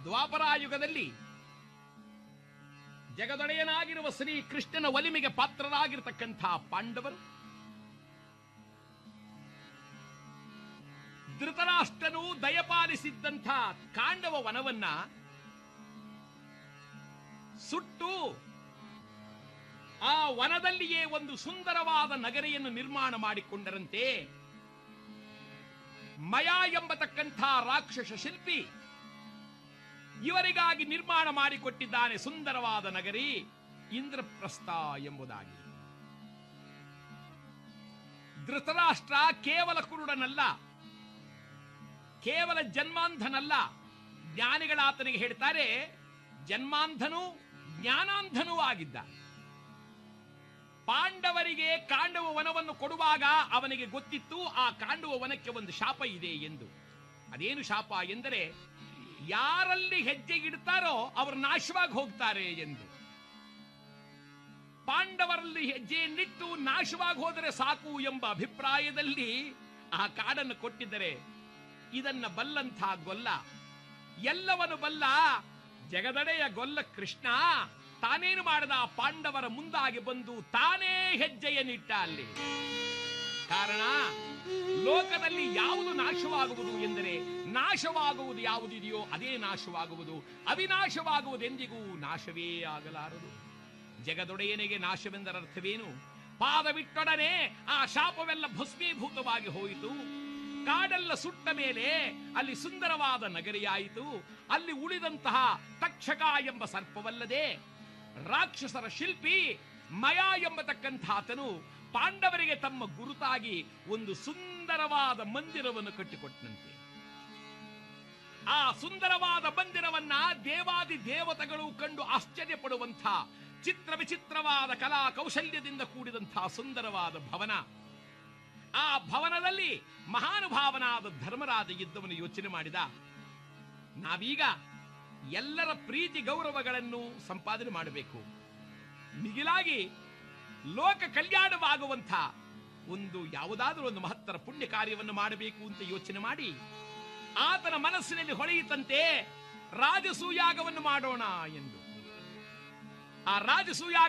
ದ್ವಾಪರಾಯುಗದಲ್ಲಿ ಜಗದೊಡೆಯನಾಗಿರುವ ಶ್ರೀ ಕೃಷ್ಣನ ಒಲಿಮೆಗೆ ಪಾತ್ರರಾಗಿರ್ತಕ್ಕಂಥ ಪಾಂಡವರು ಧೃತರಾಷ್ಟ್ರನು ದಯಪಾಲಿಸಿದ್ದಂಥ ಕಾಂಡವ ವನವನ್ನ ಸುಟ್ಟು ಆ ವನದಲ್ಲಿಯೇ ಒಂದು ಸುಂದರವಾದ ನಗರೆಯನ್ನು ನಿರ್ಮಾಣ ಮಾಡಿಕೊಂಡರಂತೆ ಮಯ ಎಂಬತಕ್ಕಂಥ ರಾಕ್ಷಸ ಶಿಲ್ಪಿ ಇವರಿಗಾಗಿ ನಿರ್ಮಾಣ ಮಾಡಿಕೊಟ್ಟಿದ್ದಾನೆ ಸುಂದರವಾದ ನಗರಿ ಇಂದ್ರಪ್ರಸ್ಥ ಎಂಬುದಾಗಿ ಧೃತರಾಷ್ಟ್ರ ಕೇವಲ ಕುರುಡನಲ್ಲ ಕೇವಲ ಜನ್ಮಾಂಧನಲ್ಲ ಜ್ಞಾನಿಗಳಾತನಿಗೆ ಹೇಳ್ತಾರೆ ಜನ್ಮಾಂಧನು ಜ್ಞಾನಾಂಧನೂ ಆಗಿದ್ದ ಪಾಂಡವರಿಗೆ ಕಾಂಡವ ವನವನ್ನು ಕೊಡುವಾಗ ಅವನಿಗೆ ಗೊತ್ತಿತ್ತು ಆ ಕಾಂಡವ ವನಕ್ಕೆ ಒಂದು ಶಾಪ ಇದೆ ಎಂದು ಅದೇನು ಶಾಪ ಎಂದರೆ ಯಾರಲ್ಲಿ ಹೆಜ್ಜೆ ಇಡ್ತಾರೋ ಅವರು ನಾಶವಾಗಿ ಹೋಗ್ತಾರೆ ಎಂದು ಪಾಂಡವರಲ್ಲಿ ಹೆಜ್ಜೆಯನ್ನಿಟ್ಟು ನಾಶವಾಗಿ ಹೋದರೆ ಸಾಕು ಎಂಬ ಅಭಿಪ್ರಾಯದಲ್ಲಿ ಆ ಕಾಡನ್ನು ಕೊಟ್ಟಿದ್ದರೆ ಇದನ್ನ ಬಲ್ಲಂಥ ಗೊಲ್ಲ ಎಲ್ಲವನು ಬಲ್ಲ ಜಗದಡೆಯ ಗೊಲ್ಲ ಕೃಷ್ಣ ತಾನೇನು ಮಾಡದ ಆ ಪಾಂಡವರ ಮುಂದಾಗಿ ಬಂದು ತಾನೇ ಹೆಜ್ಜೆಯನ್ನಿಟ್ಟ ಅಲ್ಲಿ ಕಾರಣ ಲೋಕದಲ್ಲಿ ಯಾವುದು ನಾಶವಾಗುವುದು ಎಂದರೆ ನಾಶವಾಗುವುದು ಯಾವುದಿದೆಯೋ ಅದೇ ನಾಶವಾಗುವುದು ಅವಿನಾಶವಾಗುವುದೆಂದಿಗೂ ನಾಶವೇ ಆಗಲಾರದು ಜಗದೊಡೆಯನಿಗೆ ನಾಶವೆಂದರ ಅರ್ಥವೇನು ಪಾದವಿಟ್ಟೊಡನೆ ಆ ಶಾಪವೆಲ್ಲ ಭಸ್ಮೀಭೂತವಾಗಿ ಹೋಯಿತು ಕಾಡೆಲ್ಲ ಸುಟ್ಟ ಮೇಲೆ ಅಲ್ಲಿ ಸುಂದರವಾದ ನಗರಿಯಾಯಿತು ಅಲ್ಲಿ ಉಳಿದಂತಹ ತಕ್ಷಕ ಎಂಬ ಸರ್ಪವಲ್ಲದೆ ರಾಕ್ಷಸರ ಶಿಲ್ಪಿ ಮಯ ಎಂಬತಕ್ಕಂಥ ಆತನು ಪಾಂಡವರಿಗೆ ತಮ್ಮ ಗುರುತಾಗಿ ಒಂದು ಸುಂದರವಾದ ಮಂದಿರವನ್ನು ಕಟ್ಟಿಕೊಟ್ಟನಂತೆ ಆ ಸುಂದರವಾದ ಮಂದಿರವನ್ನ ದೇವಾದಿ ದೇವತೆಗಳು ಕಂಡು ಆಶ್ಚರ್ಯ ಪಡುವಂಥ ಚಿತ್ರ ವಿಚಿತ್ರವಾದ ಕಲಾ ಕೌಶಲ್ಯದಿಂದ ಕೂಡಿದಂತಹ ಸುಂದರವಾದ ಭವನ ಆ ಭವನದಲ್ಲಿ ಮಹಾನುಭಾವನಾದ ಧರ್ಮರಾಜ ಇದ್ದವನು ಯೋಚನೆ ಮಾಡಿದ ನಾವೀಗ ಎಲ್ಲರ ಪ್ರೀತಿ ಗೌರವಗಳನ್ನು ಸಂಪಾದನೆ ಮಾಡಬೇಕು ಮಿಗಿಲಾಗಿ ಲೋಕ ಕಲ್ಯಾಣವಾಗುವಂಥ ಒಂದು ಯಾವುದಾದರೂ ಒಂದು ಮಹತ್ತರ ಪುಣ್ಯ ಕಾರ್ಯವನ್ನು ಮಾಡಬೇಕು ಅಂತ ಯೋಚನೆ ಮಾಡಿ ಆತನ ಮನಸ್ಸಿನಲ್ಲಿ ಹೊಳೆಯಿತಂತೆ ರಾಜಸೂಯಾಗವನ್ನು ಮಾಡೋಣ ಎಂದು ಆ ರಾಜಸೂಯಾಗ